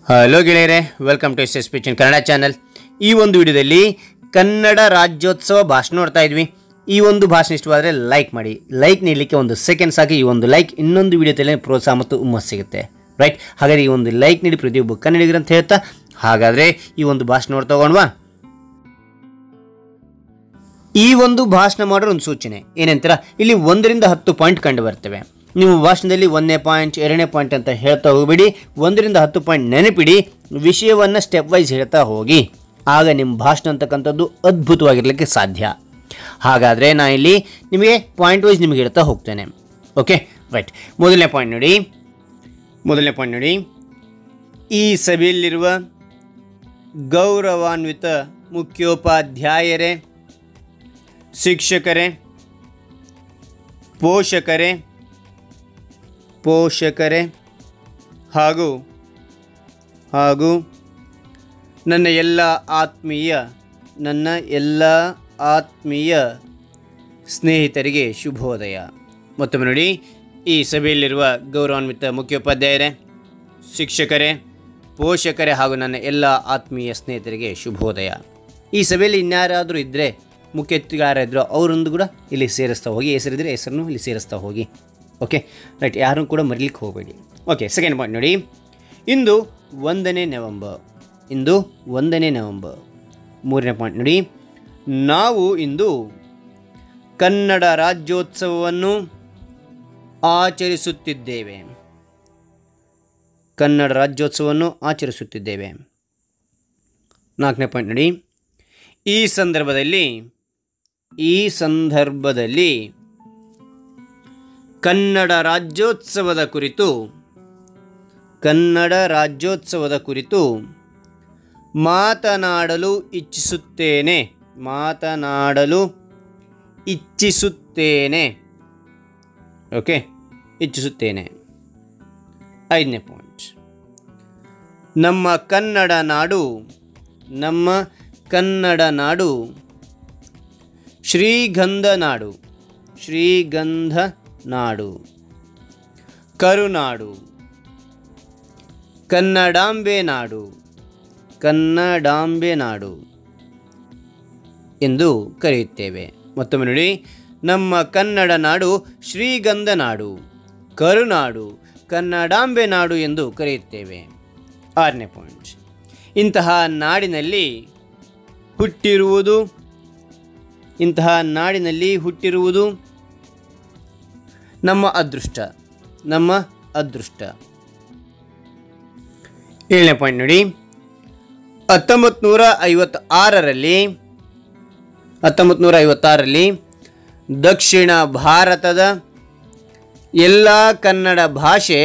hello ಗೆಳೆಯರೆ welcome to S S ಪಿಚನ್ Kannada channel ಈ ಒಂದು ವಿಡಿಯೋದಲ್ಲಿ ಕನ್ನಡ ರಾಜ್ಯೋತ್ಸವ ಭಾಷಣ ನೋಡ್ತಾ ಇದ್ವಿ ಈ ಒಂದು ಭಾಷಣ ಇಷ್ಟವಾದರೆ ಲೈಕ್ ಮಾಡಿ ಲೈಕ್ ನೀಡಲಿಕ್ಕೆ ಒಂದು ಸೆಕೆಂಡ್ ಸಾಕು ಈ ಒಂದು ಲೈಕ್ ಇನ್ನೊಂದು ವಿಡಿಯೋದಲ್ಲಿ ಪ್ರೋತ್ಸಾಹ ಮತ್ತು ಹುಮ್ಮಸ್ ಸಿಗುತ್ತೆ ರೈಟ್ ಹಾಗಾದರೆ ಈ ಒಂದು ಲೈಕ್ ನೀಡಿ ಪ್ರತಿಯೊಬ್ಬ ಕನ್ನಡಿಗರು ಅಂತ ಹೇಳ್ತಾ ಹಾಗಾದರೆ ಈ ಒಂದು ಭಾಷಣ ನೋಡ್ತಾ ಹೋಗೋಣವಾ ಈ ಒಂದು ಭಾಷಣ ಮಾಡೋ ಒಂದು ಸೂಚನೆ ಏನಂತೀರ ಇಲ್ಲಿ ಒಂದರಿಂದ ಹತ್ತು ಪಾಯಿಂಟ್ ಕಂಡು ಬರ್ತವೆ ನೀವು ಭಾಷಣದಲ್ಲಿ ಒಂದನೇ ಪಾಯಿಂಟ್ ಎರಡನೇ ಪಾಯಿಂಟ್ ಅಂತ ಹೇಳ್ತಾ ಹೋಗಬೇಡಿ ಒಂದರಿಂದ ಹತ್ತು ಪಾಯಿಂಟ್ ನೆನಪಿಡಿ ವಿಷಯವನ್ನು ಸ್ಟೆಪ್ ವೈಸ್ ಹೇಳ್ತಾ ಹೋಗಿ ಆಗ ನಿಮ್ಮ ಭಾಷಣ ಅಂತಕ್ಕಂಥದ್ದು ಅದ್ಭುತವಾಗಿರಲಿಕ್ಕೆ ಸಾಧ್ಯ ಹಾಗಾದರೆ ನಾನು ಇಲ್ಲಿ ನಿಮಗೆ ಪಾಯಿಂಟ್ ವೈಸ್ ನಿಮಗೆ ಹೇಳ್ತಾ ಹೋಗ್ತೇನೆ ಓಕೆ ರೈಟ್ ಮೊದಲನೇ ಪಾಯಿಂಟ್ ನೋಡಿ ಮೊದಲನೇ ಪಾಯಿಂಟ್ ನೋಡಿ ಈ ಸಭೆಯಲ್ಲಿರುವ ಗೌರವಾನ್ವಿತ ಮುಖ್ಯೋಪಾಧ್ಯಾಯರೇ ಶಿಕ್ಷಕರೇ ಪೋಷಕರೇ ಪೋಷಕರೇ ಹಾಗೂ ಹಾಗೂ ನನ್ನ ಎಲ್ಲ ಆತ್ಮೀಯ ನನ್ನ ಎಲ್ಲ ಆತ್ಮೀಯ ಸ್ನೇಹಿತರಿಗೆ ಶುಭೋದಯ ಮತ್ತೊಮ್ಮೆ ನೋಡಿ ಈ ಸಭೆಯಲ್ಲಿರುವ ಗೌರವಾನ್ವಿತ ಮುಖ್ಯೋಪಾಧ್ಯಾಯರೇ ಶಿಕ್ಷಕರೇ ಪೋಷಕರೇ ಹಾಗೂ ನನ್ನ ಎಲ್ಲ ಆತ್ಮೀಯ ಸ್ನೇಹಿತರಿಗೆ ಶುಭೋದಯ ಈ ಸಭೆಯಲ್ಲಿ ಇನ್ಯಾರಾದರೂ ಇದ್ದರೆ ಮುಖ್ಯಗಾರ ಇದ್ದರೂ ಅವರೊಂದು ಕೂಡ ಇಲ್ಲಿ ಸೇರಿಸ್ತಾ ಹೋಗಿ ಹೆಸರಿದ್ದರೆ ಹೆಸರನ್ನು ಇಲ್ಲಿ ಸೇರಿಸ್ತಾ ಹೋಗಿ ಓಕೆ ರೈಟ್ ಯಾರೂ ಕೂಡ ಮರಿಲಿಕ್ಕೆ ಹೋಗಬೇಡಿ ಓಕೆ ಸೆಕೆಂಡ್ ಪಾಯಿಂಟ್ ನೋಡಿ ಇಂದು ಒಂದನೇ ನವೆಂಬರ್ ಇಂದು ಒಂದನೇ ನವೆಂಬರ್ ಮೂರನೇ ಪಾಯಿಂಟ್ ನೋಡಿ ನಾವು ಇಂದು ಕನ್ನಡ ರಾಜ್ಯೋತ್ಸವವನ್ನು ಆಚರಿಸುತ್ತಿದ್ದೇವೆ ಕನ್ನಡ ರಾಜ್ಯೋತ್ಸವವನ್ನು ಆಚರಿಸುತ್ತಿದ್ದೇವೆ ನಾಲ್ಕನೇ ಪಾಯಿಂಟ್ ನೋಡಿ ಈ ಸಂದರ್ಭದಲ್ಲಿ ಈ ಸಂದರ್ಭದಲ್ಲಿ ಕನ್ನಡ ರಾಜ್ಯೋತ್ಸವದ ಕುರಿತು ಕನ್ನಡ ರಾಜ್ಯೋತ್ಸವದ ಕುರಿತು ಮಾತನಾಡಲು ಇಚ್ಛಿಸುತ್ತೇನೆ ಮಾತನಾಡಲು ಇಚ್ಛಿಸುತ್ತೇನೆ ಓಕೆ ಇಚ್ಛಿಸುತ್ತೇನೆ ಐದನೇ ಪಾಯಿಂಟ್ ನಮ್ಮ ಕನ್ನಡ ನಾಡು ನಮ್ಮ ಕನ್ನಡ ನಾಡು ಶ್ರೀಗಂಧ ನಾಡು ಶ್ರೀಗಂಧ ನಾಡು ಕರುನಾಡು ಕನ್ನಡಾಂಬೆ ನಾಡು ಕನ್ನಡಾಂಬೆ ನಾಡು ಎಂದು ಕರೆಯುತ್ತೇವೆ ಮತ್ತೊಮ್ಮೆ ನೋಡಿ ನಮ್ಮ ಕನ್ನಡ ನಾಡು ಶ್ರೀಗಂಧ ನಾಡು ಕರುನಾಡು ಕನ್ನಡಾಂಬೆ ನಾಡು ಎಂದು ಕರೆಯುತ್ತೇವೆ ಆರನೇ ಪಾಯಿಂಟ್ ಇಂತಹ ನಾಡಿನಲ್ಲಿ ಹುಟ್ಟಿರುವುದು ಇಂತಹ ನಾಡಿನಲ್ಲಿ ಹುಟ್ಟಿರುವುದು ನಮ್ಮ ಅದೃಷ್ಟ ನಮ್ಮ ಅದೃಷ್ಟ ಏಳನೇ ಪಾಯಿಂಟ್ ನೋಡಿ ಹತ್ತೊಂಬತ್ತು ನೂರ ಐವತ್ತಾರರಲ್ಲಿ ಹತ್ತೊಂಬತ್ತು ನೂರ ಐವತ್ತಾರರಲ್ಲಿ ದಕ್ಷಿಣ ಭಾರತದ ಎಲ್ಲ ಕನ್ನಡ ಭಾಷೆ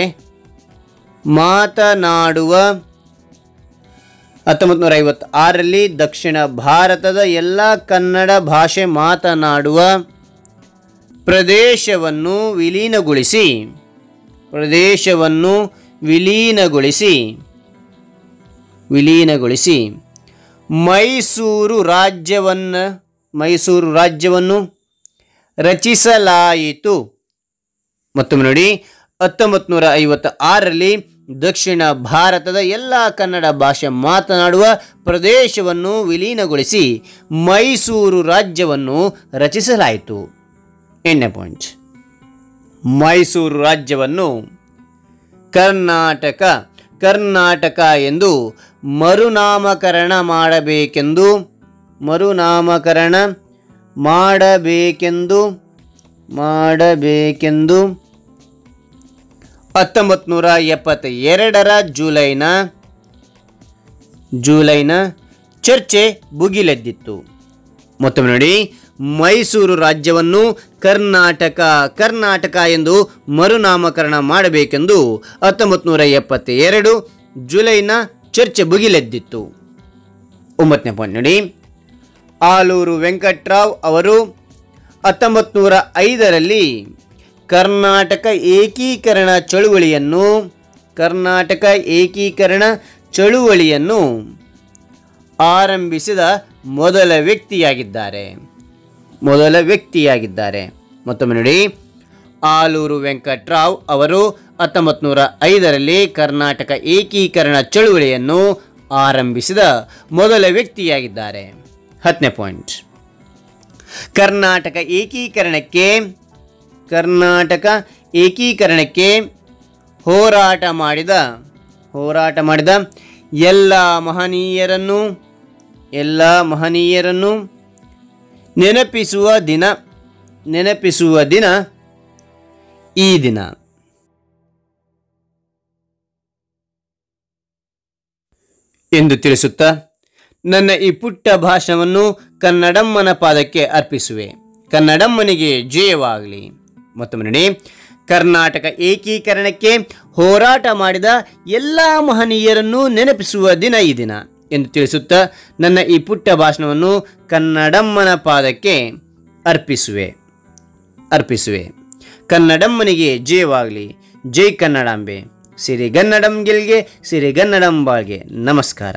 ಮಾತನಾಡುವ ಹತ್ತೊಂಬತ್ತು ನೂರ ಐವತ್ತಾರರಲ್ಲಿ ದಕ್ಷಿಣ ಭಾರತದ ಎಲ್ಲ ಕನ್ನಡ ಭಾಷೆ ಮಾತನಾಡುವ ಪ್ರದೇಶವನ್ನು ವಿಲೀನಗೊಳಿಸಿ ಪ್ರದೇಶವನ್ನು ವಿಲೀನಗೊಳಿಸಿ ವಿಲೀನಗೊಳಿಸಿ ಮೈಸೂರು ರಾಜ್ಯವನ್ನು ಮೈಸೂರು ರಾಜ್ಯವನ್ನು ರಚಿಸಲಾಯಿತು ಮತ್ತೊಮ್ಮೆ ನೋಡಿ ಹತ್ತೊಂಬತ್ತು ನೂರ ಐವತ್ತ ಆರರಲ್ಲಿ ದಕ್ಷಿಣ ಭಾರತದ ಎಲ್ಲ ಕನ್ನಡ ಭಾಷೆ ಮಾತನಾಡುವ ಪ್ರದೇಶವನ್ನು ವಿಲೀನಗೊಳಿಸಿ ಮೈಸೂರು ರಾಜ್ಯವನ್ನು ರಚಿಸಲಾಯಿತು ಎಂಟನೇ ಪಾಯಿಂಟ್ ಮೈಸೂರು ರಾಜ್ಯವನ್ನು ಕರ್ನಾಟಕ ಕರ್ನಾಟಕ ಎಂದು ಮರುನಾಮಕರಣ ಮಾಡಬೇಕೆಂದು ಮರುನಾಮಕರಣ ಮಾಡಬೇಕೆಂದು ಮಾಡಬೇಕೆಂದು ಹತ್ತೊಂಬತ್ತು ನೂರ ಎಪ್ಪತ್ತ ಎರಡರ ಜುಲೈನ ಜುಲೈನ ಚರ್ಚೆ ಭುಗಿಲೆದ್ದಿತ್ತು ಮತ್ತೊಮ್ಮೆ ನೋಡಿ ಮೈಸೂರು ರಾಜ್ಯವನ್ನು ಕರ್ನಾಟಕ ಕರ್ನಾಟಕ ಎಂದು ಮರುನಾಮಕರಣ ಮಾಡಬೇಕೆಂದು ಹತ್ತೊಂಬತ್ತು ನೂರ ಎಪ್ಪತ್ತ ಎರಡು ಜುಲೈನ ಚರ್ಚೆ ಭುಗಿಲೆದ್ದಿತ್ತು ಒಂಬತ್ತನೇ ಪಾಯಿಂಟ್ ನೋಡಿ ಆಲೂರು ವೆಂಕಟ್ರಾವ್ ಅವರು ಹತ್ತೊಂಬತ್ತು ನೂರ ಐದರಲ್ಲಿ ಕರ್ನಾಟಕ ಏಕೀಕರಣ ಚಳುವಳಿಯನ್ನು ಕರ್ನಾಟಕ ಏಕೀಕರಣ ಚಳುವಳಿಯನ್ನು ಆರಂಭಿಸಿದ ಮೊದಲ ವ್ಯಕ್ತಿಯಾಗಿದ್ದಾರೆ ಮೊದಲ ವ್ಯಕ್ತಿಯಾಗಿದ್ದಾರೆ ಮತ್ತೊಮ್ಮೆ ನೋಡಿ ಆಲೂರು ವೆಂಕಟ್ರಾವ್ ಅವರು ಹತ್ತೊಂಬತ್ತು ನೂರ ಐದರಲ್ಲಿ ಕರ್ನಾಟಕ ಏಕೀಕರಣ ಚಳುವಳಿಯನ್ನು ಆರಂಭಿಸಿದ ಮೊದಲ ವ್ಯಕ್ತಿಯಾಗಿದ್ದಾರೆ ಹತ್ತನೇ ಪಾಯಿಂಟ್ ಕರ್ನಾಟಕ ಏಕೀಕರಣಕ್ಕೆ ಕರ್ನಾಟಕ ಏಕೀಕರಣಕ್ಕೆ ಹೋರಾಟ ಮಾಡಿದ ಹೋರಾಟ ಮಾಡಿದ ಎಲ್ಲ ಮಹನೀಯರನ್ನು ಎಲ್ಲ ಮಹನೀಯರನ್ನು ನೆನಪಿಸುವ ದಿನ ನೆನಪಿಸುವ ದಿನ ಈ ದಿನ ಎಂದು ತಿಳಿಸುತ್ತಾ ನನ್ನ ಈ ಪುಟ್ಟ ಭಾಷಣವನ್ನು ಕನ್ನಡಮ್ಮನ ಪಾದಕ್ಕೆ ಅರ್ಪಿಸುವೆ ಕನ್ನಡಮ್ಮನಿಗೆ ಜಯವಾಗಲಿ ಮತ್ತೊಮ್ಮೆ ನೋಡಿ ಕರ್ನಾಟಕ ಏಕೀಕರಣಕ್ಕೆ ಹೋರಾಟ ಮಾಡಿದ ಎಲ್ಲ ಮಹನೀಯರನ್ನು ನೆನಪಿಸುವ ದಿನ ಈ ದಿನ ಎಂದು ತಿಳಿಸುತ್ತಾ ನನ್ನ ಈ ಪುಟ್ಟ ಭಾಷಣವನ್ನು ಕನ್ನಡಮ್ಮನ ಪಾದಕ್ಕೆ ಅರ್ಪಿಸುವೆ ಅರ್ಪಿಸುವೆ ಕನ್ನಡಮ್ಮನಿಗೆ ಜಯವಾಗಲಿ ಜೈ ಕನ್ನಡಾಂಬೆ ಸಿರಿಗನ್ನಡಂ ಗೆಲ್ಗೆ ಸಿರಿಗನ್ನಡಂ ಬಾಳ್ಗೆ ನಮಸ್ಕಾರ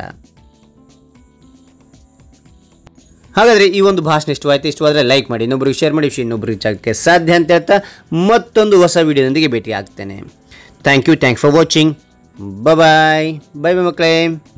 ಹಾಗಾದರೆ ಈ ಒಂದು ಭಾಷಣ ಇಷ್ಟವಾಯಿತು ಇಷ್ಟವಾದರೆ ಲೈಕ್ ಮಾಡಿ ಇನ್ನೊಬ್ರಿಗೆ ಶೇರ್ ಮಾಡಿ ವಿಷಯ ಇನ್ನೊಬ್ರಿಗೆ ಜಾಗಕ್ಕೆ ಸಾಧ್ಯ ಅಂತ ಹೇಳ್ತಾ ಮತ್ತೊಂದು ಹೊಸ ವಿಡಿಯೋದೊಂದಿಗೆ ಭೇಟಿ ಆಗ್ತೇನೆ thank you thank for watching bye bye bye ಮಕ್ಕಳೇ